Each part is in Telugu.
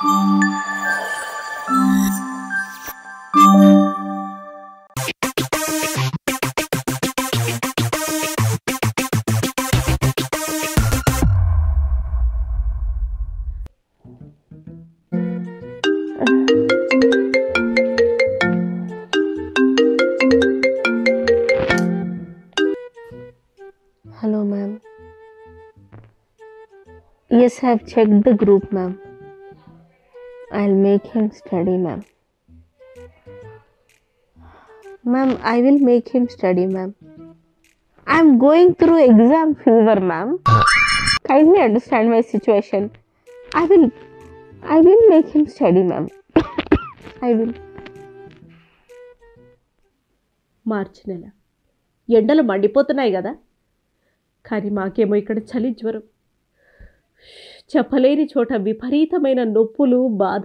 Hello, ma'am. Yes, I've checked the group, ma'am. I'll make him study, ma'am. Ma'am, I will make him study, ma'am. I'm going through exam fever, ma'am. Kindly understand my situation. I will, I will make him study, ma'am. I will. మార్చి నెల ఎండలు మండిపోతున్నాయి కదా కానీ మాకేమో ఇక్కడ చలి జ్వరం చెప్పలేని చోట విపరీతమైన నొప్పులు బాధ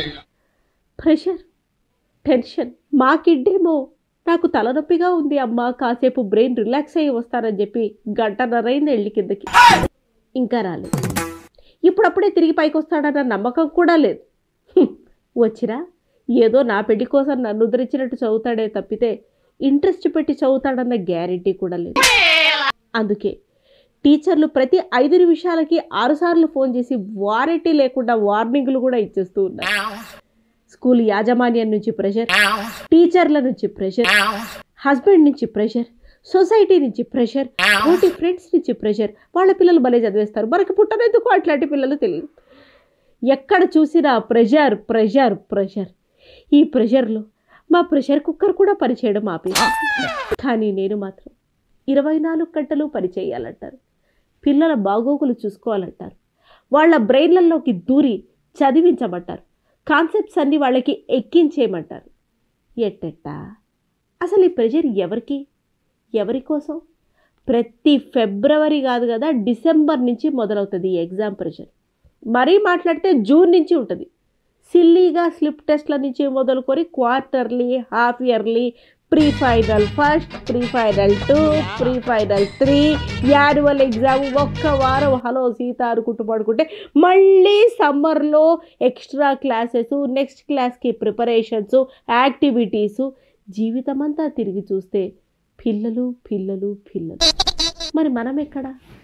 ప్రెషర్ టెన్షన్ మా కిడ్డేమో నాకు తలనొప్పిగా ఉంది అమ్మా కాసేపు బ్రెయిన్ రిలాక్స్ అయ్యి వస్తానని చెప్పి గంటన్నరైంది ఎళ్ళి కిందకి ఇంకా రాలేదు ఇప్పుడప్పుడే తిరిగి పైకి వస్తాడన్న నమ్మకం కూడా లేదు హ్మ్. వచ్చినా ఏదో నా పెళ్లి కోసం నన్ను ఉద్ధరించినట్టు చదువుతాడే తప్పితే ఇంట్రెస్ట్ పెట్టి చదువుతాడన్న గ్యారెంటీ కూడా లేదు అందుకే టీచర్లు ప్రతి ఐదు నిమిషాలకి ఆరుసార్లు ఫోన్ చేసి వారంటీ లేకుండా వార్నింగ్లు కూడా ఇచ్చేస్తూ ఉన్నారు స్కూల్ యాజమాన్యం నుంచి ప్రెషర్ టీచర్ల నుంచి ప్రెషర్ హస్బెండ్ నుంచి ప్రెషర్ సొసైటీ నుంచి ప్రెషర్ తోటి ఫ్రెండ్స్ నుంచి ప్రెషర్ వాళ్ళ పిల్లలు భలే చదివేస్తారు మనకి పుట్టనేందుకు అట్లాంటి పిల్లలు తెలియదు ఎక్కడ చూసినా ప్రెషర్ ప్రెషర్ ప్రెషర్ ఈ ప్రెషర్లో మా ప్రెషర్ కుక్కర్ కూడా పనిచేయడం ఆపేసి కానీ నేను మాత్రం ఇరవై నాలుగు గంటలు పనిచేయాలంటారు పిల్లల బాగోగులు చూసుకోవాలంటారు వాళ్ళ బ్రెయిన్లలోకి దూరి చదివించమంటారు కాన్సెప్ట్స్ అన్నీ వాళ్ళకి ఎక్కించేయమంటారు ఎట్టెట్టా అసలు ఈ ప్రెషర్ ఎవరికి ఎవరి కోసం ప్రతి ఫిబ్రవరి కాదు కదా డిసెంబర్ నుంచి మొదలవుతుంది ఈ ఎగ్జామ్ ప్రెషర్ మరీ మాట్లాడితే జూన్ నుంచి ఉంటుంది సిల్లీగా స్లిప్ టెస్ట్ల నుంచి మొదలుకొని quarterly half yearly pre final first pre final two pre final three annual exam ఒక్క వారం హలో సీత అనుకుంటూ పడుకుంటే మళ్ళీ సమ్మర్లో ఎక్స్ట్రా క్లాసెస్ నెక్స్ట్ క్లాస్కి ప్రిపరేషన్స్ యాక్టివిటీసు జీవితం అంతా తిరిగి చూస్తే పిల్లలు పిల్లలు పిల్లలు మరి మనం ఎక్కడ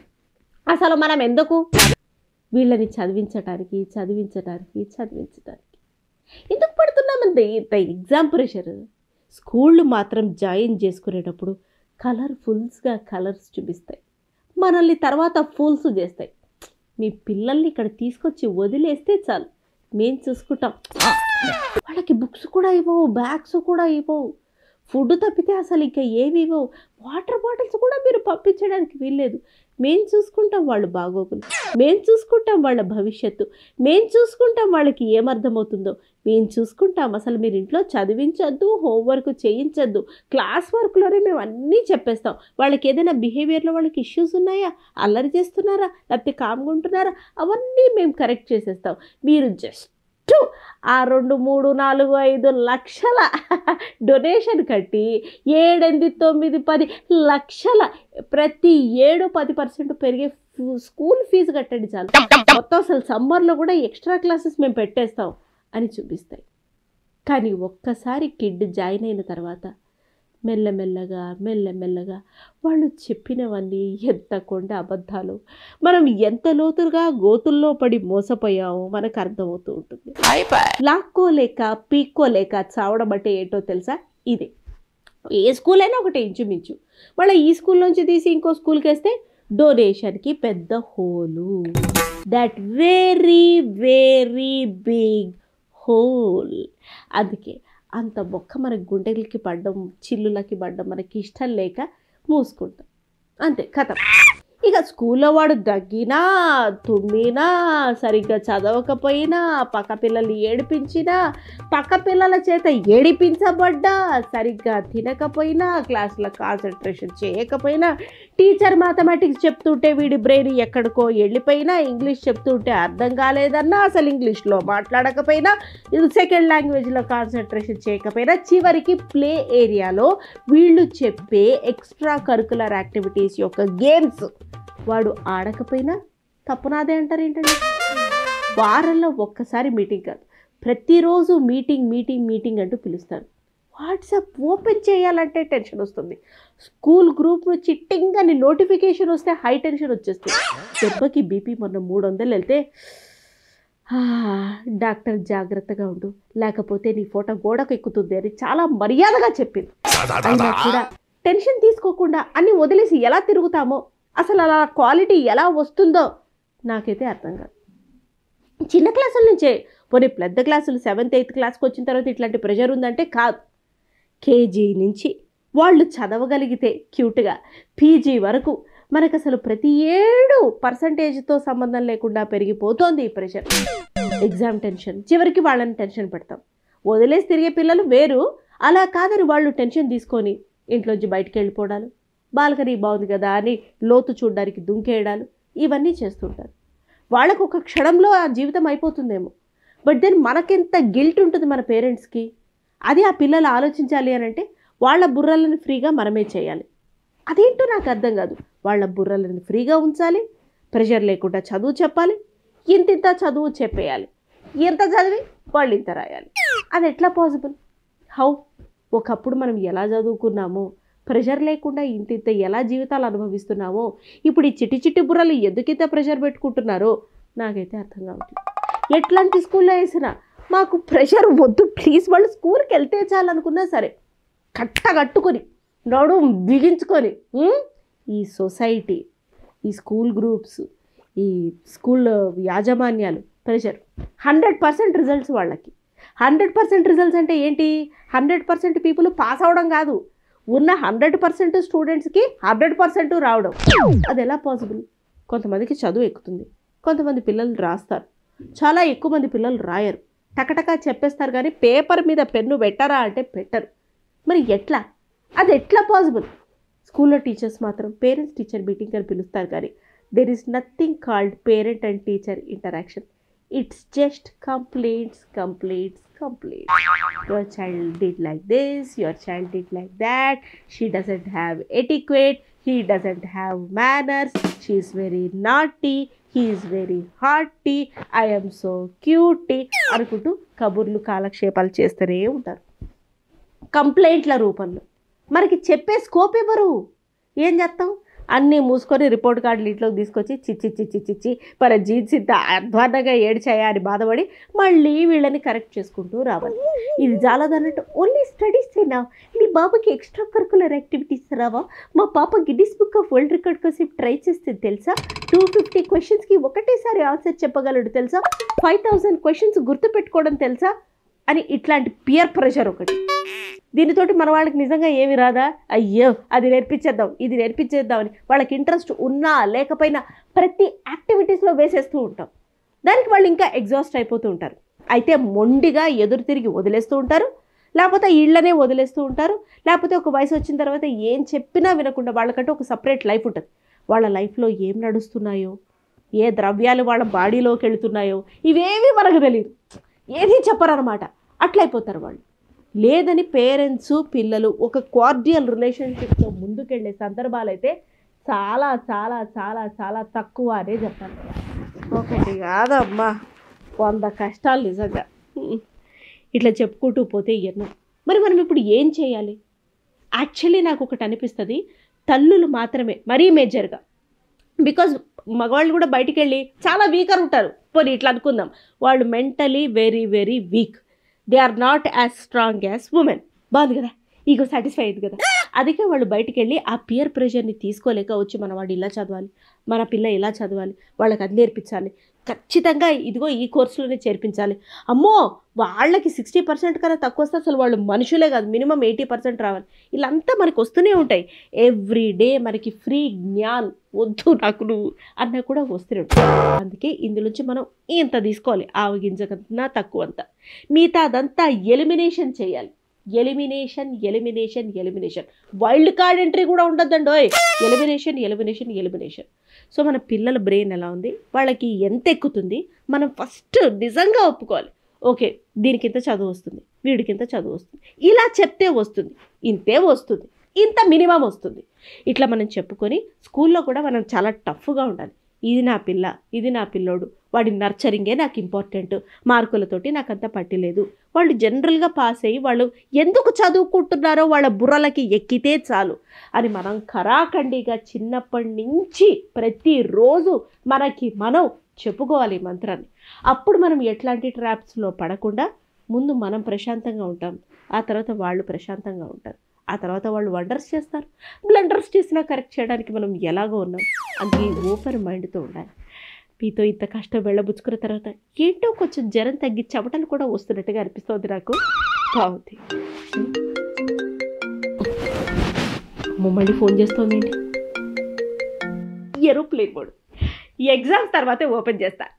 అసలు మనం ఎందుకు వీళ్ళని చదివించటానికి చదివించటానికి చదివించటానికి ఎందుకు పడుతున్నామండి ఇంత ఎగ్జామ్ ప్రెషర్ స్కూళ్ళు మాత్రం జాయిన్ చేసుకునేటప్పుడు కలర్ఫుల్స్గా కలర్స్ చూపిస్తాయి మనల్ని తర్వాత ఫూల్స్ చేస్తాయి మీ పిల్లల్ని ఇక్కడ తీసుకొచ్చి వదిలేస్తే చాలు మేము చూసుకుంటాం వాళ్ళకి బుక్స్ కూడా ఇవ్వవు బ్యాగ్స్ కూడా ఇవ్వవు ఫుడ్ తప్పితే అసలు ఇంకా ఏమి ఇవ్వవు వాటర్ బాటిల్స్ కూడా మీరు పంపించడానికి వీల్లేదు మేం చూసుకుంటాం వాళ్ళు బాగోగులు మేం చూసుకుంటాం వాళ్ళ భవిష్యత్తు మేం చూసుకుంటాం వాళ్ళకి ఏమర్థమవుతుందో మేం చూసుకుంటాం అసలు మీరు ఇంట్లో చదివించొద్దు హోంవర్క్ చేయించొద్దు క్లాస్ వర్క్లోనే మేము అన్నీ చెప్పేస్తాం వాళ్ళకి ఏదైనా బిహేవియర్లో వాళ్ళకి ఇష్యూస్ ఉన్నాయా అల్లరి చేస్తున్నారా లేకపోతే కామ్గా ఉంటున్నారా అవన్నీ మేము కరెక్ట్ చేసేస్తాం మీరు జస్ట్ ఆ రెండు మూడు నాలుగు ఐదు లక్షల డొనేషన్ కట్టి ఏడెనిమిది తొమ్మిది పది లక్షల ప్రతి ఏడు పది పర్సెంట్ పెరిగే ఫు- స్కూల్ ఫీజు కట్టండి చాలు మొత్తం అసలు సమ్మర్లో కూడా ఎక్స్ట్రా క్లాసెస్ మేము పెట్టేస్తాం అని చూపిస్తాయి కానీ ఒక్కసారి కిడ్ జాయిన్ అయిన తర్వాత మెల్లమెల్లగా మెల్లమెల్లగా వాళ్ళు చెప్పినవన్నీ ఎంత కొండ అబద్ధాలు మనం ఎంత లోతుగా గోతుల్లో పడి మోసపోయామో మనకు అర్థమవుతూ ఉంటుంది లాక్కోలేక పీక్కోలేక చావడం అంటే ఏంటో తెలుసా ఇదే ఏ స్కూల్ అయినా ఒకటి ఇంచుమించు మళ్ళీ ఈ స్కూల్ నుంచి తీసి ఇంకో స్కూల్కి వేస్తే డొనేషన్కి పెద్ద hole that very very big hole అందుకే అంత మొక్క మన గుండెలకి పడ్డం చిల్లులకి పడ్డం మనకి ఇష్టం లేక మూసుకుంటాం అంతే కథ ఇక స్కూల్లో వాడు దగ్గినా తుమ్మినా సరిగ్గా చదవకపోయినా పక్క పిల్లల్ని ఏడిపించినా పక్క పిల్లల చేత ఏడిపించబడ్డా సరిగ్గా తినకపోయినా క్లాసులో కాన్సన్ట్రేషన్ చేయకపోయినా టీచర్ మ్యాథమెటిక్స్ చెప్తుంటే వీడి బ్రెయిన్ ఎక్కడికో వెళ్ళిపోయినా ఇంగ్లీష్ చెప్తుంటే అర్థం కాలేదన్నా అసలు ఇంగ్లీష్లో మాట్లాడకపోయినా ఇది సెకండ్ లాంగ్వేజ్లో కాన్సన్ట్రేషన్ చేయకపోయినా చివరికి ప్లే ఏరియాలో వీళ్ళు చెప్పే ఎక్స్ట్రా కరికులర్ యాక్టివిటీస్ యొక్క గేమ్స్ వాడు ఆడకపోయినా తప్పు నాదే అంటారు ఏంటండి వారంలో ఒక్కసారి మీటింగ్ కాదు ప్రతిరోజు మీటింగ్ మీటింగ్ మీటింగ్ అంటూ పిలుస్తారు వాట్సాప్ ఓపెన్ చేయాలంటే టెన్షన్ వస్తుంది స్కూల్ గ్రూప్ నుంచి టింగ్ అని నోటిఫికేషన్ వస్తే హై టెన్షన్ వచ్చేస్తుంది దెబ్బకి బీపీ మొన్న మూడు వందలు వెళ్తే "ఆ, డాక్టర్ జాగ్రత్తగా ఉండు లేకపోతే నీ ఫోటో గోడకు ఎక్కుతుంది అని చాలా మర్యాదగా చెప్పింది అయినా కూడా టెన్షన్ తీసుకోకుండా అన్ని వదిలేసి ఎలా తిరుగుతామో అసలు అలా క్వాలిటీ ఎలా వస్తుందో నాకైతే అర్థం కాదు చిన్న క్లాసుల నుంచే పోనీ పెద్ద క్లాసులు సెవెంత్ ఎయిత్ క్లాస్కి వచ్చిన తర్వాత ఇట్లాంటి ప్రెషర్ ఉందంటే కాదు కేజీ నుంచి వాళ్ళు చదవగలిగితే క్యూట్గా పీజీ వరకు మనకు అసలు ప్రతి ఏడు పర్సంటేజ్తో సంబంధం లేకుండా పెరిగిపోతోంది ఈ ప్రెషర్ ఎగ్జామ్ టెన్షన్ చివరికి వాళ్ళని టెన్షన్ పెడతాం వదిలేసి తిరిగే పిల్లలు వేరు అలా కాదని వాళ్ళు టెన్షన్ తీసుకొని ఇంట్లోంచి బయటికి వెళ్ళిపోవడాలు బాల్కనీ బాగుంది కదా అని లోతు చూడడానికి దుంకేయడాలు ఇవన్నీ చేస్తుంటారు వాళ్ళకు ఒక క్షణంలో ఆ జీవితం అయిపోతుందేమో బట్ దెన్ మనకెంత గిల్ట్ ఉంటుంది మన పేరెంట్స్కి అది ఆ పిల్లలు ఆలోచించాలి అని అంటే వాళ్ళ బుర్రలను ఫ్రీగా మనమే చేయాలి అదేంటో నాకు అర్థం కాదు వాళ్ళ బుర్రలను ఫ్రీగా ఉంచాలి ప్రెషర్ లేకుండా చదువు చెప్పాలి ఇంతింత చదువు చెప్పేయాలి ఎంత చదివి వాళ్ళు ఇంత రాయాలి అది ఎట్లా పాసిబుల్ హౌ ఒకప్పుడు మనం ఎలా చదువుకున్నామో ప్రెషర్ లేకుండా ఇంతింత ఎలా జీవితాలు అనుభవిస్తున్నామో ఇప్పుడు ఈ చిట్టి చిట్టి బుర్రలు ఎందుకింత ప్రెషర్ పెట్టుకుంటున్నారో నాకైతే అర్థం కావట్లేదు ఎట్లాంటి స్కూల్లో వేసినా మాకు ప్రెషర్ వద్దు ప్లీజ్ వాళ్ళు స్కూల్కి వెళ్తే చాలనుకున్నా సరే కట్టగట్టుకొని నడు బిగించుకొని ఉమ్, ఈ సొసైటీ ఈ స్కూల్ గ్రూప్స్ ఈ స్కూల్ యాజమాన్యాలు ప్రెషర్ హండ్రెడ్ పర్సెంట్ రిజల్ట్స్ వాళ్ళకి హండ్రెడ్ పర్సెంట్ రిజల్ట్స్ అంటే ఏంటి హండ్రెడ్ పర్సెంట్ పీపుల్ పాస్ అవడం కాదు ఉన్న హండ్రెడ్ పర్సెంట్ స్టూడెంట్స్కి హండ్రెడ్ పర్సెంట్ రావడం అది ఎలా పాసిబుల్ కొంతమందికి చదువు ఎక్కుతుంది కొంతమంది పిల్లలు రాస్తారు చాలా ఎక్కువ మంది పిల్లలు రాయరు టకటకా చెప్పేస్తారు కానీ పేపర్ మీద పెన్ను పెట్టరా అంటే పెట్టరు మరి ఎట్లా అది ఎట్లా పాసిబుల్ స్కూల్లో టీచర్స్ మాత్రం పేరెంట్స్ టీచర్ మీటింగ్ అని పిలుస్తారు కానీ there is nothing called parent and teacher interaction it's just complaints complaints complaints your child did like this your child did like that she doesn't have etiquette he doesn't have manners she is very naughty he is very hearty I'm so cutie అనుకుంటూ కబుర్లు కాలక్షేపాలు చేస్తూనే ఉంటారు కంప్లైంట్ల రూపంలో మనకి చెప్పే స్కోప్ ఎవరు ఏం చేస్తాం అన్నీ మూసుకొని రిపోర్ట్ కార్డులు ఇంట్లోకి తీసుకొచ్చి చిచ్చి చిచ్చి చిచ్చి మన జీన్స్ ఇంత అధ్వానంగా ఏడ్చాయా అని బాధపడి మళ్ళీ వీళ్ళని కరెక్ట్ చేసుకుంటూ రావాలి ఇది జాలదన్నట్టు ఓన్లీ స్టడీస్ అయినా మీ బాబుకి ఎక్స్ట్రా కరికులర్ యాక్టివిటీస్ రావా మా పాప Guinness book of world record కోసం ట్రై చేస్తే తెలుసా టూ ఫిఫ్టీ క్వశ్చన్స్కి ఒకటేసారి ఆన్సర్ చెప్పగలడు తెలుసా ఫైవ్ థౌసండ్ క్వశ్చన్స్ గుర్తుపెట్టుకోవడం తెలుసా అని ఇట్లాంటి పియర్ ప్రెషర్ ఒకటి దీనితోటి మన వాళ్ళకి నిజంగా ఏమి రాదా అయ్యో అది నేర్పించేద్దాం ఇది నేర్పించేద్దాం అని వాళ్ళకి ఇంట్రెస్ట్ ఉన్నా లేకపోయినా ప్రతి యాక్టివిటీస్లో వేసేస్తూ ఉంటాం దానికి వాళ్ళు ఇంకా ఎగ్జాస్ట్ అయిపోతూ ఉంటారు అయితే మొండిగా ఎదురు తిరిగి వదిలేస్తూ ఉంటారు లేకపోతే ఇళ్ళనే వదిలేస్తూ ఉంటారు లేకపోతే ఒక వయసు వచ్చిన తర్వాత ఏం చెప్పినా వినకుండా వాళ్ళకంటే ఒక సపరేట్ లైఫ్ ఉంటుంది వాళ్ళ లైఫ్లో ఏం నడుస్తున్నాయో ఏ ద్రవ్యాలు వాళ్ళ బాడీలోకి వెళుతున్నాయో ఇవేవి మనకు తెలియదు ఏది చెప్పరనమాట అట్లయిపోతారు వాళ్ళు లేదని పేరెంట్స్ పిల్లలు ఒక కార్డియల్ రిలేషన్షిప్తో ముందుకెళ్ళే సందర్భాలు అయితే చాలా చాలా చాలా చాలా తక్కువ అనే చెప్పాలి ఒకటి కాదమ్మా వంద కష్టాలు నిజంగా ఉమ్. ఇట్లా చెప్పుకుంటూ పోతే ఎన్నో మరి మనం ఇప్పుడు ఏం చేయాలి యాక్చువల్లీ నాకు ఒకటి అనిపిస్తుంది తల్లులు మాత్రమే మరీ మేజర్గా బికాజ్ మగవాళ్ళు కూడా బయటికి వెళ్ళి చాలా వీకర్ ఉంటారు పోనీ ఇట్లా అనుకుందాం వాళ్ళు mentally very very weak they are not as strong as women బాగుంది కదా ఈగో సాటిస్ఫై అయింది కదా అందుకే వాళ్ళు బయటికి వెళ్ళి ఆ పియర్ ప్రెషర్ని తీసుకోలేక వచ్చి మన వాడు ఇలా చదవాలి మన పిల్ల ఇలా చదవాలి వాళ్ళకి అది నేర్పించాలి ఖచ్చితంగా ఇదిగో ఈ కోర్సులోనే చేర్పించాలి అమ్మో వాళ్ళకి సిక్స్టీ పర్సెంట్ కన్నా తక్కువ వస్తే అసలు వాళ్ళు మనుషులే కాదు మినిమం ఎయిటీ పర్సెంట్ రావాలి ఇలాంతా మనకు వస్తూనే ఉంటాయి ఎవ్రీ డే మనకి ఫ్రీ జ్ఞాన్ వద్దు నాకు నువ్వు అన్నా కూడా వస్తూనే ఉంటాయి అందుకే ఇందులోంచి మనం ఇంత తీసుకోవాలి ఆవు గింజ కన్నా తక్కువ అంత మిగతా అదంతా ఎలిమినేషన్ చేయాలి elimination elimination elimination wild card entry కూడా ఉండొద్దండి ఓయ్ ఎలిమినేషన్ ఎలిమినేషన్ ఎలిమినేషన్ సో మన పిల్లల బ్రెయిన్ ఎలా ఉంది వాళ్ళకి ఎంత ఎక్కుతుంది మనం ఫస్ట్ నిజంగా ఒప్పుకోవాలి ఓకే దీనికి ఇంత చదువు వస్తుంది వీడికి ఇంత చదువు వస్తుంది ఇలా చెప్తే వస్తుంది ఇంతే వస్తుంది ఇంత మినిమం వస్తుంది ఇట్లా మనం చెప్పుకొని స్కూల్లో కూడా మనం చాలా టఫ్గా ఉండాలి ఇది నా పిల్ల ఇది నా పిల్లోడు వాడి నర్చరింగే నాకు ఇంపార్టెంట్ మార్కులతోటి నాకు అంత పట్టిలేదు వాళ్ళు జనరల్గా పాస్ అయ్యి వాళ్ళు ఎందుకు చదువుకుంటున్నారో వాళ్ళ బుర్రలకి ఎక్కితే చాలు అని మనం ఖరాఖండిగా చిన్నప్పటి నుంచి ప్రతిరోజు మనకి మనం చెప్పుకోవాలి ఈ మంత్రాన్ని అప్పుడు మనం ఎట్లాంటి ట్రాప్స్లో పడకుండా ముందు మనం ప్రశాంతంగా ఉంటాం ఆ తర్వాత వాళ్ళు ప్రశాంతంగా ఉంటారు ఆ తర్వాత వాళ్ళు వండర్స్ చేస్తారు బ్లండర్స్ చేసినా కరెక్ట్ చేయడానికి మనం ఎలాగో ఉన్నాం అందుకే ఓపెన్ మైండ్తో ఉండాలి మీతో ఇంత కష్టం వెళ్ళబుచ్చుకున్న తర్వాత ఏంటో కొంచెం జ్వరం తగ్గి చెమటలు కూడా వస్తున్నట్టుగా అనిపిస్తుంది నాకు బాగుంది అమ్మ మళ్ళీ ఫోన్ చేస్తోంది ఏంటి ఏరోప్లేన్ మోడ్ ఈ ఎగ్జామ్స్ తర్వాతే ఓపెన్ చేస్తా